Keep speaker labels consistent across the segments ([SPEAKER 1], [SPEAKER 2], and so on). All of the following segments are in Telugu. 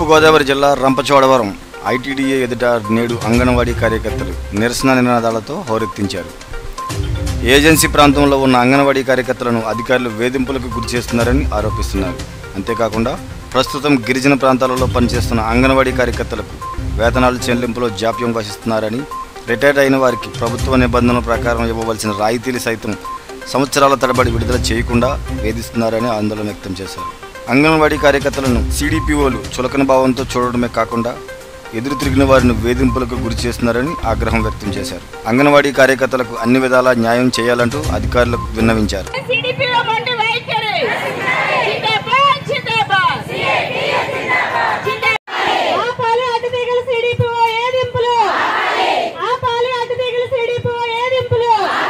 [SPEAKER 1] తూర్పుగోదావరి జిల్లా రంపచోడవరం ఐటీడీఏ ఎదుట నేడు అంగన్వాడీ కార్యకర్తలు నిరసన నినాదాలతో హోరెత్తించారు ఏజెన్సీ ప్రాంతంలో ఉన్న అంగన్వాడీ కార్యకర్తలను అధికారులు వేధింపులకు గురి చేస్తున్నారని ఆరోపిస్తున్నారు అంతేకాకుండా ప్రస్తుతం గిరిజన ప్రాంతాలలో పనిచేస్తున్న అంగన్వాడీ కార్యకర్తలకు వేతనాలు చెల్లింపులో జాప్యం వహిస్తున్నారని రిటైర్డ్ అయిన వారికి ప్రభుత్వ నిబంధనల ప్రకారం ఇవ్వవలసిన రాయితీలు సైతం సంవత్సరాల తరబడి విడుదల చేయకుండా వేధిస్తున్నారని ఆందోళన వ్యక్తం చేశారు అంగన్వాడీ కార్యకర్తలను సిడిపిఓలు చులకన భావంతో చూడడమే కాకుండా ఎదురు తిరిగిన వారిని వేధింపులకు గురి చేస్తున్నారని ఆగ్రహం వ్యక్తం చేశారు అంగన్వాడీ కార్యకర్తలకు అన్ని విధాలా న్యాయం చేయాలంటూ అధికారులకు విన్నవించారు
[SPEAKER 2] సిడిపిఓ మండి వైఖరి జిందాబాద్ జిందాబాద్ ఆపాలి అడ్డదిగల సిడిపిఓ ఏదింపులు ఆపాలి అడ్డదిగల సిడిపిఓ ఏదింపులు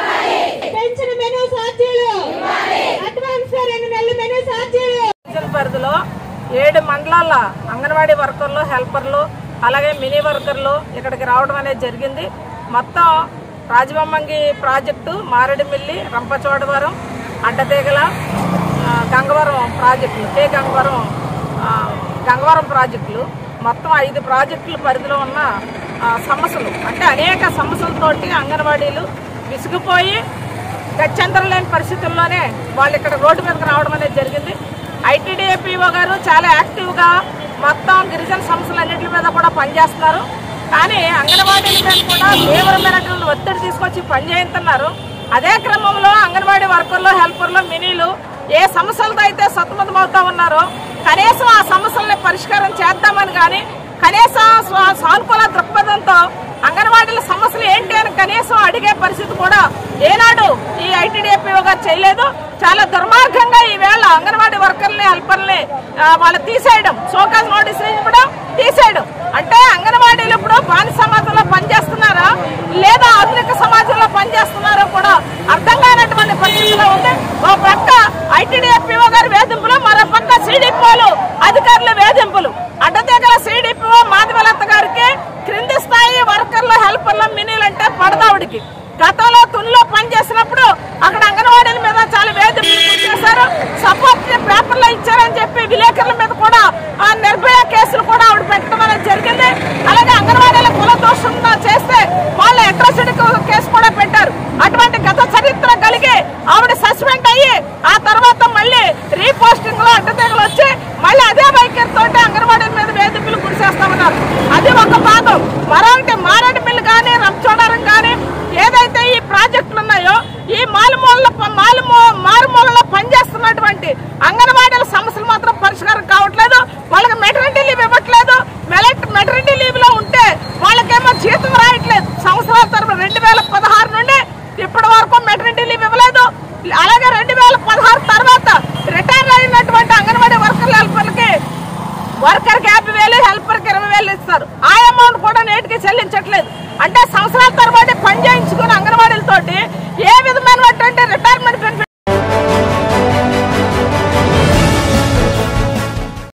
[SPEAKER 2] పెంచిన మెనూ ఛార్జీలు అడ్వాన్స్ రెండు నెలల మెనూ ఛార్జీలు
[SPEAKER 3] డివిజన్ పరిధిలో ఏడు మండలాల అంగన్వాడీ వర్కర్లు హెల్పర్లు అలాగే మినీ వర్కర్లు ఇక్కడికి రావడం అనేది జరిగింది మొత్తం రాజబొమ్మంగి ప్రాజెక్టు మారేడుమిల్లి రంపచోడవరం అడ్డతీగల ఆ, గంగవరం ప్రాజెక్టులు కే గంగవరం ఆ, గంగవరం ప్రాజెక్టులు మొత్తం ఐదు ప్రాజెక్టుల పరిధిలో ఉన్న ఆ, సమస్యలు అంటే అనేక సమస్యలతోటి అంగన్వాడీలు విసిగిపోయి గత్యంతరం లేని పరిస్థితుల్లోనే వాళ్ళు ఇక్కడ రోడ్డు మీదకి రావడం అనేది జరిగింది ఐటీడీఏపీఓ గారు చాలా యాక్టివ్గా మొత్తం గిరిజన సమస్యలన్నింటి మీద కూడా పనిచేస్తున్నారు కానీ అంగన్వాడీల మీద కూడా తీవ్రమైనటువంటి ఒత్తిడి తీసుకొచ్చి పనిచేస్తున్నారు అదే క్రమంలో అంగన్వాడీ వర్కర్లు హెల్పర్లు మినీలు ఏ సమస్యలతో అయితే సతమతమవుతా ఉన్నారో కనీసం ఆ సమస్యల్ని పరిష్కారం చేద్దామని కానీ కనీసం స్వా- సానుకూల దృక్పథంతో అంగన్వాడీల సమస్యలు ఏంటి అని కనీసం అడిగే పరిస్థితి కూడా ఏనాడు ఈ ఐటీడీఎఫ్ఓ గారు చేయలేదు చాలా దుర్మార్గంగా ఈవేళ అంగన్వాడీ వర్కర్ని హెల్పర్ని ఆ, వాళ్ళు తీసేయడం షోకాజ్ నోటీస్ ఇవ్వడం తీసేయడం అంటే అంగన్వాడీలు ఇప్పుడు బాని సమాజంలో పనిచేస్తున్నారా లేదా ఆధునిక సమాజంలో పనిచేస్తున్నారో కూడా అర్థం కానటువంటి పరిస్థితిలో ఉంది ఓ పక్క ఐటీడీఎఫ్ఓ గారి వేధింపులు మరో పక్క సిడిపోలు అధికారుల వేధింపులు అడ్డతీగల సిడిపిఓ మాధవలత్త గారికి క్రింది స్థాయి వర్కర్లు హెల్పర్లు మినీలంటే పడదావుడికి గతంలో తునిలో పనిచేసినప్పుడు అక్కడ అంగన్వాడీల మీద చాలా వేధింపులు గురి చేశారు సపోర్ట్ పేపర్లో ఇచ్చారని చెప్పి విలేకరుల మీద కూడా ఆ నిర్భయ కేసులు కూడా ఆవిడ పెట్టడం అనేది జరిగింది అలాగే అంగన్వాడీల కుల దోషం చేస్తే వాళ్ళ అట్రాసిటీ కేసు కూడా పెట్టారు అటువంటి గత చరిత్ర కలిగి ఆవిడ సస్పెండ్ అయ్యి ఆ తర్వాత మళ్ళీ రీపోస్టింగ్ లో అడ్డతీగలు వచ్చి మళ్ళీ అదే వైఖరితో అంగన్వాడీల మీద వేధింపులు గురి చేస్తా ఉన్నారు అది ఒక భాగం మరొకటి మారేడుమిల్లి కానీ రంచోడవరం కానీ ఏదైతే ఈ ప్రాజెక్టులు ఉన్నాయో ఈ మారుమూల మారుమూ మారుమూలలో పనిచేస్తున్నటువంటి అంగన్వాడీల సమస్యలు మాత్రం పరిష్కారం కావట్లేదు వాళ్ళకి మెటర్నిటీ లీవ్ ఇవ్వట్లేదు మెటర్నిటీ లీవ్ లో ఉంటే వాళ్ళకేమో జీతం రాయట్లేదు సంవత్సరాల తరబడి రెండు వేల పదహారు నుండి ఇప్పటి వరకు మెటర్నిటీ లీవ్ ఇవ్వలేదు అలాగే రెండు వేల పదహారు తర్వాత రిటైర్ అయినటువంటి అంగన్వాడీ వర్కర్ల హెల్పర్లకి వర్కర్కి యాభై వేలు హెల్పర్కి ఇరవై వేలు ఇస్తారు ఆ అమౌంట్ కూడా నేటికి చెల్లించట్లేదు అంటే సంవత్సరాల తరబడి పని చేయించుకుని అంగన్వాడీలతోటి